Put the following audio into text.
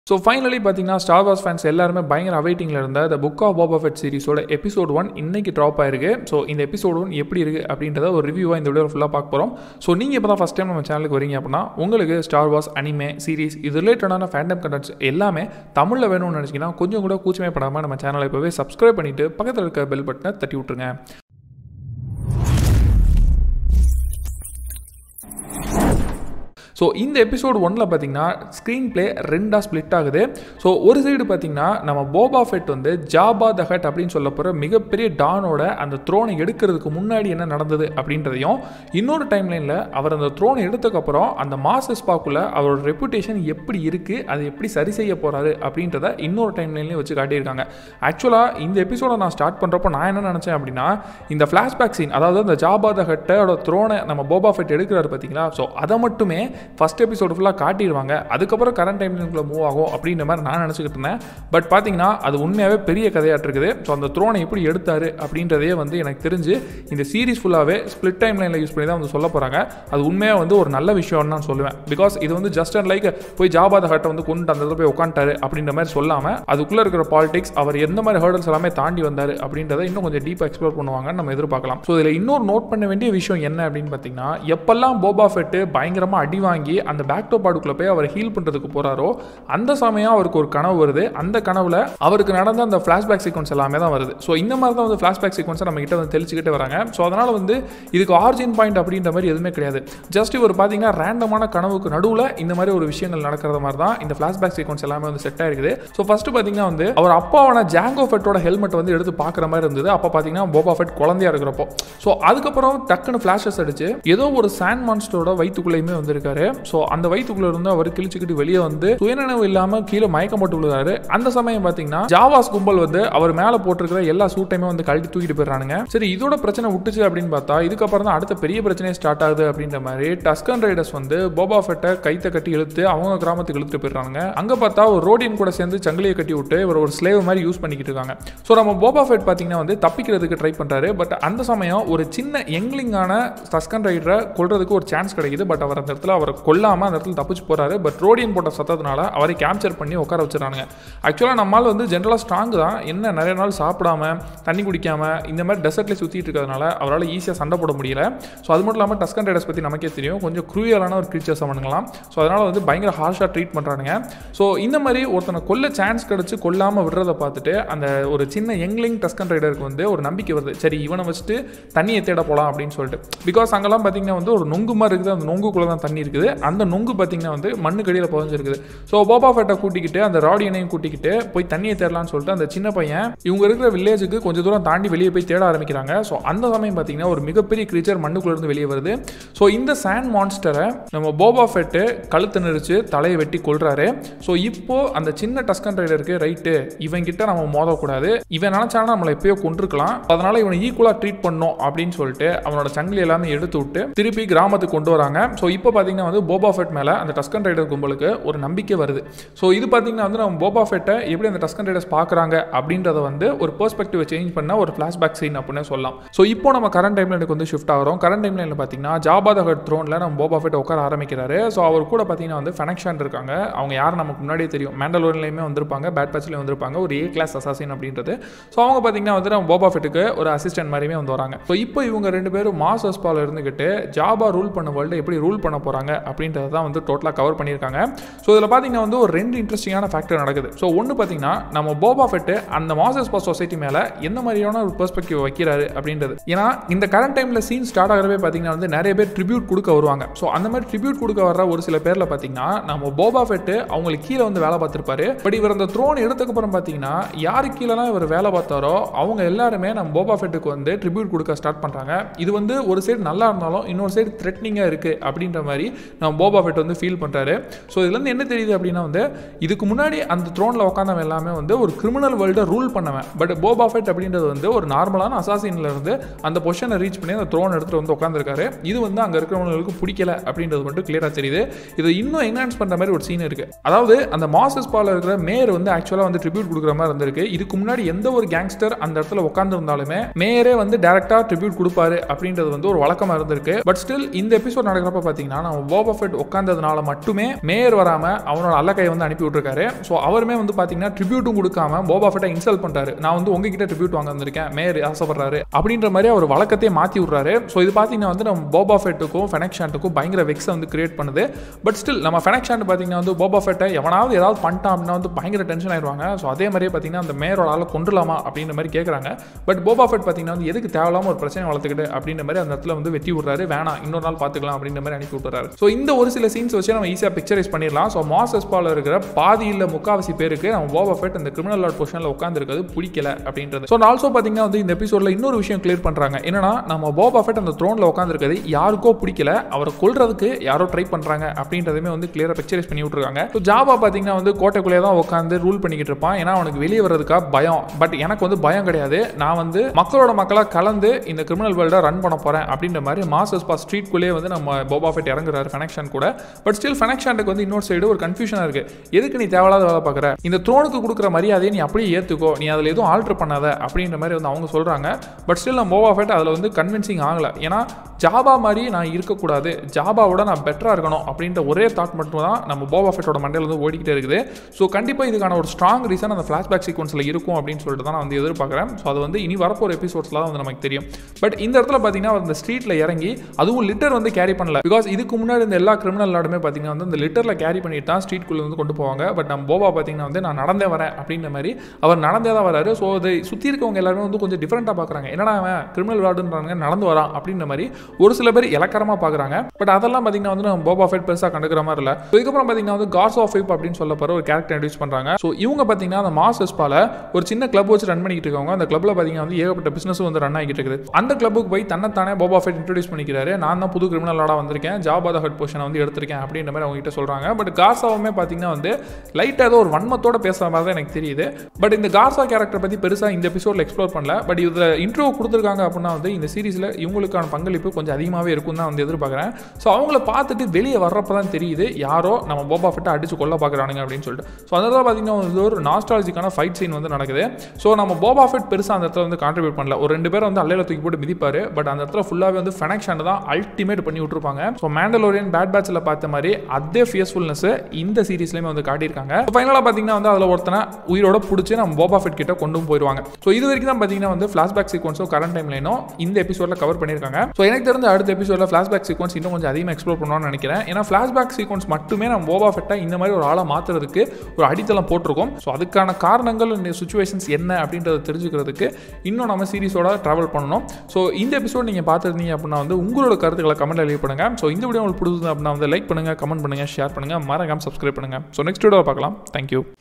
so finally பார்த்தீங்கன்னா Star Wars fans எல்லாருமே பயங்கர அவைட்டிங்கில் இருந்த the book of Boba Fett சீரிஸோட எபிசோட் ஒன் இன்னைக்கு ட்ராப் ஆயிருக்கு ஸோ இந்த எபிசோட் ஒன் எப்படி இருக்குது அப்படின்றத ஒரு ரிவ்யூவாக இந்த வீடியோ ஃபுல்லாக பார்க்க போகிறோம் ஸோ நீங்கள் இப்போ தான் ஃபஸ்ட் டைம் நம்ம சேனலுக்கு வரீங்க அப்படின்னா உங்களுக்கு ஸ்டார் வார்ஸ் அனிமே சீரிஸ் இது ரிலேட்டடான ஃபேண்டம் கண்டென்ட்ஸ் எல்லாமே தமிழில் வேணும்னு நினச்சிங்கன்னா கொஞ்சம் கூட கூச்சமே படாமல் நம்ம சேனலை இப்போவே சப்ஸ்கிரைப் பண்ணிவிட்டு பக்கத்தில் இருக்க பெல் பட்டனை தட்டி விட்ருங்க ஸோ இந்த எபிசோட் ஒன்ல பார்த்தீங்கன்னா ஸ்க்ரீன் பிளே ரெண்டாக ஸ்ப்ளிட் ஆகுது ஸோ ஒரு சைடு பார்த்தீங்கன்னா நம்ம போபா ஃபெட் வந்து ஜாபா த ஹட் அப்படின்னு சொல்ல போகிற மிகப்பெரிய டானோட அந்த த்ரோனை எடுக்கிறதுக்கு முன்னாடி என்ன நடந்தது அப்படின்றதையும் இன்னொரு டைம்லைனில் அவர் அந்த த்ரோனை எடுத்ததுக்கப்புறம் அந்த மாசஸ் பாக்குள்ள அவரோட ரெப்புடேஷன் எப்படி இருக்குது அதை எப்படி சரி செய்ய போகிறாரு அப்படின்றத இன்னொரு டைம்லைன்லேயும் வச்சு காட்டியிருக்காங்க ஆக்சுவலாக இந்த எபிசோட நான் ஸ்டார்ட் பண்ணுறப்போ நான் என்ன நினச்சேன் அப்படின்னா இந்த ஃப்ளாஷ்பேக் சீன் அதாவது அந்த ஜாபா த ஹட்டோட த்ரோனை நம்ம போபா ஃபெட் எடுக்கிறாரு பார்த்தீங்களா ஸோ அதை மட்டுமே ஃபஸ்ட் எபிசோடு ஃபுல்லாக காட்டிடுவாங்க அதுக்கப்புறம் கரண்ட் டைம்லிங்குள்ளே மூவ் ஆகும் அப்படின்ற மாதிரி நான் நினச்சிக்கிட்டு இருந்தேன் பட் பார்த்தீங்கன்னா அது உண்மையாகவே பெரிய கதையாட்டு இருக்குது ஸோ அந்த த்ரோனை எப்படி எடுத்தார் அப்படின்றதே வந்து எனக்கு தெரிஞ்சு இந்த சீரிஸ் ஃபுல்லாகவே ஸ்பிளிட் டைம் லைனில் யூஸ் பண்ணி தான் வந்து சொல்ல போகிறாங்க அது உண்மையாக வந்து ஒரு நல்ல விஷயம்னு நான் சொல்லுவேன் பிகாஸ் இது வந்து ஜஸ்ட் அண்ட் லைக் போய் ஜாபாத ஹட்டை வந்து கொண்டு அந்த இடத்துல போய் உட்காந்துட்டாரு அப்படின்ற மாதிரி சொல்லாமல் அதுக்குள்ளே இருக்கிற பாலிடிக்ஸ் அவர் எந்த மாதிரி ஹேர்டல்ஸ் எல்லாமே தாண்டி வந்தார் அப்படின்றத இன்னும் கொஞ்சம் டீப்பாக எக்ஸ்ப்ளோர் பண்ணுவாங்கன்னு நம்ம எதிர்பார்க்கலாம் ஸோ இதில் இன்னொரு நோட் பண்ண வேண்டிய விஷயம் என்ன அப்படின்னு பார்த்தீங்கன்னா எப்பெல்லாம் போபா ஃபெட்டு பயங்கரமாக அடி வாங்கி அந்த பேக்டோ பாடுக்குள்ளே போய் அவர் ஹீல் பண்ணுறதுக்கு போகிறாரோ அந்த சமயம் அவருக்கு ஒரு கனவு வருது அந்த கனவுல அவருக்கு நடந்த அந்த ஃப்ளாஷ்பேக் சீக்வன்ஸ் எல்லாமே தான் வருது ஸோ இந்த மாதிரி தான் வந்து ஃப்ளாஷ்பேக் சீக்வன்ஸை நம்ம கிட்ட வந்து தெளிச்சுக்கிட்டே வராங்க ஸோ அதனால் வந்து இதுக்கு ஆர்ஜின் பாயிண்ட் அப்படின்ற மாதிரி எதுவுமே கிடையாது ஜஸ்ட் இவர் பார்த்தீங்கன்னா ரேண்டமான கனவுக்கு நடுவில் இந்த மாதிரி ஒரு விஷயங்கள் நடக்கிற மாதிரி தான் இந்த ஃப்ளாஷ்பேக் சீக்வன்ஸ் எல்லாமே வந்து செட் ஆயிருக்குது ஸோ ஃபர்ஸ்ட் பார்த்தீங்கன்னா வந்து அவர் அப்பாவான ஜாங்கோ ஃபெட்டோட ஹெல்மெட் வந்து எடுத்து பார்க்குற மாதிரி இருந்தது அப்போ பார்த்தீங்கன்னா போபா ஃபெட் குழந்தையா இருக்கிறப்போ ஸோ அதுக்கப்புறம் டக்குன்னு ஃப்ளாஷஸ் அடிச்சு ஏதோ ஒரு சாண்ட் மான்ஸ்டரோட வயிற்றுக்குள்ளேயுமே வந்திருக்காரு ஸோ அந்த வயிற்றுக்குள்ள இருந்து அவர் கிழிச்சுக்கிட்டு வெளியே வந்து சுயநினைவு இல்லாமல் கீழே மயக்கம் போட்டு விழுறாரு அந்த சமயம் பார்த்தீங்கன்னா ஜாவாஸ் கும்பல் வந்து அவர் மேலே போட்டிருக்கிற எல்லா சூட்டையுமே வந்து கழட்டி தூக்கிட்டு போயிடுறானுங்க சரி இதோட பிரச்சனை விட்டுச்சு அப்படின்னு பார்த்தா இதுக்கப்புறம் தான் அடுத்த பெரிய பிரச்சனையே ஸ்டார்ட் ஆகுது அப்படின்ற மாதிரி டஸ்கன் ரைடர்ஸ் வந்து போபா ஃபெட்டை கைத்தை கட்டி இழுத்து அவங்க கிராமத்துக்கு இழுத்துட்டு போயிடுறாங்க அங்கே பார்த்தா ஒரு ரோடியன் கூட சேர்ந்து சங்கிலியை கட்டி விட்டு இவர் ஒரு ஸ்லேவ் மாதிரி யூஸ் பண்ணிக்கிட்டு இருக்காங்க ஸோ நம்ம போபா ஃபெட் பார்த்தீங்கன்னா வந்து தப்பிக்கிறதுக்கு ட்ரை பண்ணுறாரு பட் அந்த சமயம் ஒரு சின்ன யங்லிங்கான டஸ்கன் ரைடரை கொல்றதுக்கு ஒரு சான்ஸ் கிடைக்குது பட் அவர் அந்த இடத்துல அவரை கொல்லாமல் அந்த இடத்துல தப்பிச்சு போகிறாரு பட் ரோடியன் போட்ட சத்தத்தினால அவரை கேப்சர் பண்ணி உட்கார வச்சிடறாங்க ஆக்சுவலாக நம்மால் வந்து ஜென்ரலாக ஸ்ட்ராங் தான் என்ன நிறைய நாள் சாப்பிடாம தண்ணி குடிக்காம இந்த மாதிரி டெசர்ட்லேயே சுற்றிட்டு இருக்கிறதுனால அவரால் ஈஸியாக சண்டை போட முடியல ஸோ அது மட்டும் இல்லாமல் டஸ்கன் ரைடர்ஸ் பற்றி நமக்கே தெரியும் கொஞ்சம் க்ரூயலான ஒரு க்ரீச்சர்ஸ் அவனுங்களாம் ஸோ அதனால் வந்து பயங்கர ஹார்ஷாக ட்ரீட் பண்ணுறானுங்க ஸோ இந்த மாதிரி ஒருத்தனை கொல்ல சான்ஸ் கிடச்சி கொல்லாமல் விடுறதை பார்த்துட்டு அந்த ஒரு சின்ன யங்லிங் டஸ்கன் ரைடருக்கு வந்து ஒரு நம்பிக்கை வருது சரி இவனை வச்சுட்டு தண்ணியை தேட போகலாம் அப்படின்னு சொல்லிட்டு பிகாஸ் அங்கெல்லாம் பார்த்தீங்கன்னா வந்து ஒரு நொங்கு மாதிரி இருக்குது அந்த நொங்குக்குள்ளே தான் தண்ணி இருக்குது அந்த நொங்கு பார்த்தீங்கன்னா வந்து மண்ணு கடியில் புதஞ்சிருக்குது ஸோ போபா ஃபேட்டை கூட்டிக்கிட்டு அந்த ராடியனையும் கூட்டிக்கிட்டு போய் தண்ணியை தேடலாம்னு சொல்லிட்டு அந்த சின்ன பையன் இவங்க இருக்கிற வில்லேஜுக்கு கொஞ்சம் தூரம் தாண்டி வெளியே போய் தேட ஆரம்பிக்கிறாங்க ஸோ அந்த சமயம் பார்த்தீங்கன்னா ஒரு மிகப்பெரிய கிரீச்சர் மண்ணுக்குள்ளேருந்து வெளியே வருது ஸோ இந்த சாண்ட் மான்ஸ்டரை நம்ம போபா ஃபெட்டு கழுத்து நெரிச்சு தலையை வெட்டி கொள்றாரு ஸோ இப்போ அந்த சின்ன டஸ்கன் ரைடருக்கு ரைட்டு இவன் கிட்ட நம்ம மோதக்கூடாது இவன் நினைச்சாலும் நம்மளை எப்பயோ கொண்டிருக்கலாம் அதனால இவனை ஈக்குவலாக ட்ரீட் பண்ணோம் அப்படின்னு சொல்லிட்டு அவனோட சங்கிலி எல்லாமே எடுத்து விட்டு திருப்பி கிராமத்துக்கு கொண்டு வராங்க ஸோ இப்போ பார்த்தீங்கன்னா வந்து போபா ஃபெட் மேலே அந்த டஸ்கன் ரைடர் கும்பலுக்கு ஒரு நம்பிக்கை வருது ஸோ இது பார்த்தீங்கன்னா வந்து நம்ம போபா ஃபெட்டை எப்படி அந்த டஸ்கன் ரைடர்ஸ் பார்க்குறாங்க அப்படின்றத வந்து ஒரு பெர்ஸ்பெக்டிவ் சேஞ்ச் பண்ண ஒரு ஃப்ளாஷ்பேக் சீன் அப்படின்னு சொல்லலாம் ஸோ இப்போ நம்ம கரண்ட் டைமில் எனக்கு வந்து ஷிஃப்ட் ஆகிறோம் கரண்ட் டைமில் பார்த்தீங்கன்னா ஜாபாத ஹட் த்ரோனில் நம்ம போபா ஃபெட் உட்கார ஆரம்பிக்கிறாரு ஸோ அவர் கூட பார்த்தீங்கன்னா வந்து ஃபெனக்ஷன் இருக்காங்க அவங்க யார் நமக்கு முன்னாடியே தெரியும் மேண்டலோர்லேயுமே வந்திருப்பாங்க பேட் பேட்ச்லேயும் வந்திருப்பாங்க ஒரு ஏ கிளாஸ் அசாசின் அப்படின்றது ஸோ அவங்க பார்த்தீங்கன்னா வந்து நம்ம போபா ஃபெட்டுக்கு ஒரு அசிஸ்டன்ட் மாதிரியுமே வந்து வராங்க ஸோ இப்போ இவங்க ரெண்டு பேரும் மாஸ் ஹஸ்பால் இருந்துக்கிட்டு ஜாபா ரூல் பண்ண வேர்ல்டு எப்படி ரூல் பண்ண போகிறாங்க அப்படின்றத தான் வந்து டோட்டலாக கவர் பண்ணியிருக்காங்க ஸோ இதில் பார்த்தீங்கன்னா வந்து ஒரு ரெண்டு இன்ட்ரெஸ்டிங்கான ஃபேக்டர் நடக்குது ஸோ ஒன்று பார்த்தீங்கன்னா நம்ம போபா ஃபெட்டு அந்த மாசஸ் பா சொசைட்டி மேலே எந்த மாதிரியான ஒரு பெர்ஸ்பெக்டிவ் வைக்கிறாரு அப்படின்றது ஏன்னா இந்த கரண்ட் டைமில் சீன் ஸ்டார்ட் ஆகிறவே பார்த்தீங்கன்னா வந்து நிறைய பேர் ட்ரிபியூட் கொடுக்க வருவாங்க ஸோ அந்த மாதிரி ட்ரிபியூட் கொடுக்க வர ஒரு சில பேரில் பார்த்தீங்கன்னா நம்ம போபா ஃபெட்டு அவங்களுக்கு கீழே வந்து வேலை பார்த்துருப்பாரு பட் இவர் அந்த த்ரோன் எடுத்ததுக்கப்புறம் பார்த்தீங்கன்னா யாரு கீழெல்லாம் இவர் வேலை பார்த்தாரோ அவங்க எல்லாருமே நம்ம போபா ஃபெட்டுக்கு வந்து ட்ரிபியூட் கொடுக்க ஸ்டார்ட் பண்ணுறாங்க இது வந்து ஒரு சைடு நல்லா இருந்தாலும் இன்னொரு சைடு த்ரெட்னிங்காக இருக்குது அப்படின்ற மாதிரி நம்ம போபா ஃபெட் வந்து ஃபீல் பண்ணுறாரு ஸோ இதுலேருந்து என்ன தெரியுது அப்படின்னா வந்து இதுக்கு முன்னாடி அந்த த்ரோனில் உட்காந்தவன் எல்லாமே வந்து ஒரு கிரிமினல் வேர்ல்டை ரூல் பண்ணவன் பட் போபா ஃபெட் அப்படின்றது வந்து ஒரு நார்மலான அசாசின்ல இருந்து அந்த பொசிஷனை ரீச் பண்ணி அந்த த்ரோன் எடுத்துகிட்டு வந்து உட்காந்துருக்காரு இது வந்து அங்கே இருக்கிறவங்களுக்கு பிடிக்கல அப்படின்றது மட்டும் கிளியராக தெரியுது இது இன்னும் என்ஹான்ஸ் பண்ணுற மாதிரி ஒரு சீன் இருக்குது அதாவது அந்த மாசஸ் பால இருக்கிற மேயர் வந்து ஆக்சுவலாக வந்து ட்ரிபியூட் கொடுக்குற மாதிரி இருந்திருக்கு இதுக்கு முன்னாடி எந்த ஒரு கேங்ஸ்டர் அந்த இடத்துல உட்காந்துருந்தாலுமே மேயரே வந்து டேரக்டாக ட்ரிபியூட் கொடுப்பாரு அப்படின்றது வந்து ஒரு வழக்கமாக இருந்திருக்கு பட் ஸ்டில் இந்த எபிசோட் நடக்கிறப்ப பார்த்தீங்கன்னா நம்ம போபா ஃபெட் உட்காந்ததுனால மட்டுமே மேயர் வராம அவனோட அல்லக்கையை வந்து அனுப்பி விட்டுருக்காரு ஸோ அவருமே வந்து பாத்தீங்கன்னா ட்ரிபியூட்டும் கொடுக்காம போபா ஃபெட்டை இன்சல்ட் பண்றாரு நான் வந்து உங்ககிட்ட ட்ரிபியூட் வாங்க வந்திருக்கேன் மேயர் ஆசைப்படுறாரு அப்படின்ற மாதிரி அவர் வழக்கத்தையே மாத்தி விடுறாரு ஸோ இது பாத்தீங்கன்னா வந்து நம்ம போபா ஃபெட்டுக்கும் ஃபெனக்ஷான்ட்டுக்கும் பயங்கர வெக்ஸை வந்து கிரியேட் பண்ணுது பட் ஸ்டில் நம்ம ஃபெனக்ஷான்ட் பாத்தீங்கன்னா வந்து போபா ஃபெட்டை எவனாவது ஏதாவது பண்ணிட்டான் அப்படின்னா வந்து பயங்கர டென்ஷன் ஆயிடுவாங்க ஸோ அதே மாதிரியே பார்த்தீங்கன்னா அந்த மேயரோட ஆளை கொண்டுலாமா அப்படின்ற மாதிரி கேட்குறாங்க பட் போபா ஃபெட் பார்த்தீங்கன்னா வந்து எதுக்கு தேவையில்லாம ஒரு பிரச்சனை வளர்த்துக்கிட்டு அப்படின்ற மாதிரி அந்த இடத்துல வந்து வெட்டி விடுறாரு வேணாம் இன்னொரு நாள் பார்த்துக்கலாம் அப்படின்ற மாதிரி அனுப்பி விட்டுறாரு ஸோ இந்த ஒரு சில சீன்ஸ் வச்சு நம்ம ஈஸியாக பிக்சரைஸ் பண்ணிடலாம் ஸோ மாஸ் எஸ்பால இருக்கிற பாதி இல்ல முக்காவாசி பேருக்கு நம்ம போபா ஃபெட் இந்த கிரிமினல் லாட் பொசிஷனில் உட்காந்துருக்கிறது பிடிக்கல அப்படின்றது ஸோ ஆல்சோ பார்த்தீங்கன்னா வந்து இந்த எபிசோடில் இன்னொரு விஷயம் கிளியர் பண்ணுறாங்க என்னன்னா நம்ம போபா ஃபெட் அந்த த்ரோனில் உட்காந்துருக்கிறது யாருக்கோ பிடிக்கல அவரை கொல்றதுக்கு யாரோ ட்ரை பண்ணுறாங்க அப்படின்றதுமே வந்து கிளியராக பிக்சரைஸ் பண்ணி விட்டுருக்காங்க ஸோ ஜாபா பார்த்தீங்கன்னா வந்து கோட்டைக்குள்ளேயே தான் உட்காந்து ரூல் பண்ணிக்கிட்டு இருப்பான் ஏன்னா அவனுக்கு வெளியே வர்றதுக்காக பயம் பட் எனக்கு வந்து பயம் கிடையாது நான் வந்து மக்களோட மக்களாக கலந்து இந்த கிரிமினல் வேர்ல்டை ரன் பண்ண போகிறேன் அப்படின்ற மாதிரி மாஸ்டர்ஸ் பா ஸ்ட்ரீட்குள்ளேயே வந்து நம்ம போபா ஃபெட் இறங்குறாரு ஃபெனக்ஷன் கூட பட் ஸ்டில் ஃபெனக்ஷனுக்கு வந்து இன்னொரு சைடு ஒரு கன்ஃபியூஷனாக இருக்கு எதுக்கு நீ தேவையில்லாத வேலை பார்க்குற இந்த த்ரோனுக்கு கொடுக்குற மரியாதையை நீ அப்படியே ஏற்றுக்கோ நீ அதில் எதுவும் ஆல்டர் பண்ணாத அப்படின்ற மாதிரி வந்து அவங்க சொல்கிறாங்க பட் ஸ்டில் நம்ம போபா ஃபெட் அதில் வந்து கன்வின்சிங் ஆகலை ஏன்னா ஜாபா மாதிரி நான் இருக்கக்கூடாது ஜாபாவோட நான் பெட்டராக இருக்கணும் அப்படின்ற ஒரே தாட் மட்டும் தான் நம்ம போபா ஃபெட்டோட மண்டையில் வந்து ஓடிக்கிட்டே இருக்குது ஸோ கண்டிப்பாக இதுக்கான ஒரு ஸ்ட்ராங் ரீசன் அந்த ஃப்ளாஷ்பேக் சீக்வன்ஸில் இருக்கும் அப்படின்னு சொல்லிட்டு தான் நான் வந்து எதிர்பார்க்குறேன் ஸோ அது வந்து இனி வரப்போகிற எபிசோட்ஸில் தான் வந்து நமக்கு தெரியும் பட் இந்த இடத்துல பார்த்தீங்கன்னா அந்த ஸ்ட்ரீட்டில் இறங்கி அதுவும் லிட்டர் வந்து கேரி பண்ணல பிகாஸ் இதுக்கு முன்னாடி இந்த எல்லா கிரிமினல் நாடுமே பார்த்தீங்கன்னா வந்து இந்த லிட்டரில் கேரி பண்ணிட்டு தான் ஸ்ட்ரீட்குள்ளே வந்து கொண்டு போவாங்க பட் நம்ம போபா பார்த்தீங்கன்னா வந்து நான் நடந்தே வரேன் அப்படின்ற மாதிரி அவர் நடந்தே தான் வராரு ஸோ அதை சுற்றி இருக்கவங்க எல்லாருமே வந்து கொஞ்சம் டிஃப்ரெண்ட்டாக பார்க்குறாங்க என்னடா அவன் கிரிமினல் வார்டுன்றாங்க நடந்து வரான் அப்படின்ற மாதிரி ஒரு சில பேர் இலக்கரமாக பார்க்குறாங்க பட் அதெல்லாம் பார்த்தீங்கன்னா வந்து நம்ம போபா ஃபெட் பெருசாக கண்டுக்கிற மாதிரி இல்லை ஸோ இதுக்கப்புறம் பார்த்தீங்கன்னா வந்து கார்ஸ் ஆஃப் ஃபைப் அப்படின்னு சொல்ல போகிற ஒரு கேரக்டர் இன்ட்ரடியூஸ் பண்ணுறாங்க ஸோ இவங்க பார்த்தீங்கன்னா அந்த மாஸ் எஸ்பால ஒரு சின்ன கிளப் வச்சு ரன் பண்ணிக்கிட்டு இருக்காங்க அந்த கிளப்ல பார்த்தீங்கன்னா வந்து ஏகப்பட்ட பிசினஸ் வந்து ரன் ஆகிட்டு இருக்குது அந்த கிளப்புக்கு போய் தன்னைத்தானே போபா ஃபெட் இன்ட்ரடியூஸ் பண்ணிக்கிறாரு நான் தான் புது கிரிமினலோட வந்திருக்கேன் ஜாபாத ஹெட் பொசிஷனை வந்து எடுத்திருக்கேன் அப்படின்ற மாதிரி அவங்க கிட்ட சொல்றாங்க பட் கார்சாவுமே பார்த்தீங்கன்னா வந்து லைட்டாக ஏதோ ஒரு வன்மத்தோட பேசுற மாதிரி தான் எனக்கு தெரியுது பட் இந்த கார்சா கேரக்டர் பற்றி பெருசாக இந்த எபிசோட்ல எக்ஸ்ப்ளோர் பண்ணல பட் இதில் இன்ட்ரோ கொடுத்துருக்காங்க அப்படின்னா வந்து இந்த சீரிஸில் இவங்களுக்கான பங்களிப்பு கொஞ்சம் அதிகமாகவே இருக்கும் தான் வந்து எதிர்பார்க்குறேன் ஸோ அவங்கள பார்த்துட்டு வெளியே வர்றப்ப தான் தெரியுது யாரோ நம்ம போபா ஃபெட்டை அடிச்சு கொல்ல பார்க்குறானுங்க அப்படின்னு சொல்லிட்டு ஸோ அதனால பார்த்தீங்கன்னா வந்து ஒரு நாஸ்டாலஜிக்கான ஃபைட் சீன் வந்து நடக்குது ஸோ நம்ம போபா ஃபெட் பெருசாக அந்த இடத்துல வந்து கான்ட்ரிபியூட் பண்ணல ஒரு ரெண்டு பேரும் வந்து அல்லையில தூக்கி போட்டு மிதிப்பாரு பட் அந்த இடத்துல ஃபுல்லாகவே வந்து ஃபெனக்ஷன் தான் அல்டிமேட் பண்ணி விட்டுருப்பாங்க ஸோ மேண்டலோரியன் பேட் பேட்சில் பார்த்த மாதிரி அதே ஃபியர்ஸ்ஃபுல்னஸ் இந்த சீரிஸ்லையுமே வந்து காட்டியிருக்காங்க ஃபைனலாக பார்த்தீங்கன்னா வந்து அதில் ஒருத்தனை உயிரோட பிடிச்சி நம்ம போபா ஃபெட் கிட்ட கொண்டு போயிடுவாங்க ஸோ இது வரைக்கும் தான் பார்த்தீங்கன்னா வந்து ஃப்ளாஷ்பேக் சீக்வன்ஸும் கரண்ட் டைம்லைனும் இந்த எபிசோடில் கவர் பண்ணியிருக்காங்க ஸோ எனக்கு தெரிஞ்ச அடுத்த எபிசோடில் ஃப்ளாஷ்பேக் சீக்வன்ஸ் இன்னும் கொஞ்சம் அதிகமாக எக்ஸ்ப்ளோர் பண்ணணும்னு நினைக்கிறேன் ஏன்னா ஃப்ளாஷ்பேக் சீக்வன்ஸ் மட்டுமே நம்ம போபா ஃபெட்டை இந்த மாதிரி ஒரு ஆளை மாற்றுறதுக்கு ஒரு அடித்தளம் போட்டிருக்கோம் ஸோ அதுக்கான காரணங்கள் சுச்சுவேஷன்ஸ் என்ன அப்படின்றத தெரிஞ்சுக்கிறதுக்கு இன்னும் நம்ம சீரிஸோட ட்ராவல் பண்ணணும் ஸோ இந்த எபிசோட் நீங்கள் பார்த்துருந்தீங்க அப்படின்னா வந்து உங்களோட கருத்துக்களை கமெண்ட் எழுதி பண்ணுங்க ஸோ இந்த வீடியோ உங்களுக்கு பிடிச்சது அப்படின்னா வந்து லைக் பண்ணுங்கள் கமெண்ட் பண்ணுங்கள் ஷேர் பண்ணுங்கள் மறக்காம சப்ஸ்கிரைப் பண்ணுங்கள் ஸோ நெக்ஸ்ட் வீடியோ பார்க்கலாம் தேங்க்யூ